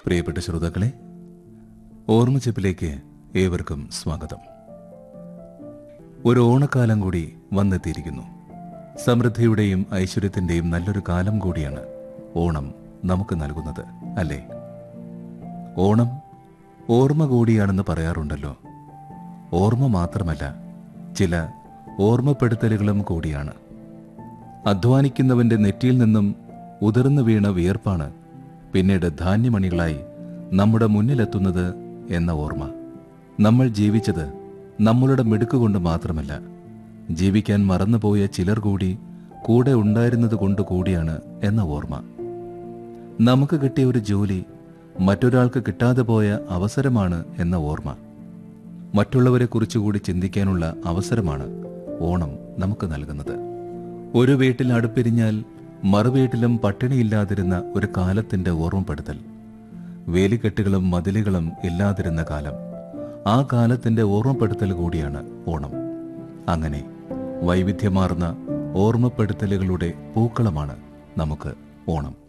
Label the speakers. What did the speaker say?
Speaker 1: പ്രിയപ്പെട്ട ശ്രോതാക്കളെ ഓർമ്മച്ചെപ്പിലേക്ക് ഏവർക്കും സ്വാഗതം ഒരു ഓണക്കാലം കൂടി വന്നെത്തിയിരിക്കുന്നു സമൃദ്ധിയുടെയും ഐശ്വര്യത്തിന്റെയും നല്ലൊരു കാലം കൂടിയാണ് ഓണം നമുക്ക് നൽകുന്നത് അല്ലേ ഓണം ഓർമ്മ കൂടിയാണെന്ന് പറയാറുണ്ടല്ലോ ഓർമ്മ മാത്രമല്ല ചില ഓർമ്മപ്പെടുത്തലുകളും കൂടിയാണ് അധ്വാനിക്കുന്നവന്റെ നെറ്റിയിൽ നിന്നും ഉതിർന്നു വീണ വിയർപ്പാണ് പിന്നീട് ധാന്യമണികളായി നമ്മുടെ മുന്നിലെത്തുന്നത് എന്ന ഓർമ്മ നമ്മൾ ജീവിച്ചത് നമ്മളുടെ മിടുക്കുകൊണ്ട് മാത്രമല്ല ജീവിക്കാൻ മറന്നുപോയ ചിലർ കൂടി കൂടെ ഉണ്ടായിരുന്നത് കൊണ്ട് കൂടിയാണ് എന്ന ഓർമ്മ നമുക്ക് കിട്ടിയ ഒരു ജോലി മറ്റൊരാൾക്ക് കിട്ടാതെ പോയ അവസരമാണ് എന്ന ഓർമ്മ മറ്റുള്ളവരെ കുറിച്ചുകൂടി ചിന്തിക്കാനുള്ള അവസരമാണ് ഓണം നമുക്ക് നൽകുന്നത് ഒരു വീട്ടിൽ അടുപ്പിരിഞ്ഞാൽ മറുവീട്ടിലും പട്ടിണിയില്ലാതിരുന്ന ഒരു കാലത്തിന്റെ ഓർമ്മപ്പെടുത്തൽ വേലിക്കെട്ടുകളും മതിലുകളും ഇല്ലാതിരുന്ന കാലം ആ കാലത്തിന്റെ ഓർമ്മപ്പെടുത്തൽ കൂടിയാണ് ഓണം അങ്ങനെ വൈവിധ്യമാർന്ന ഓർമ്മപ്പെടുത്തലുകളുടെ പൂക്കളമാണ് നമുക്ക് ഓണം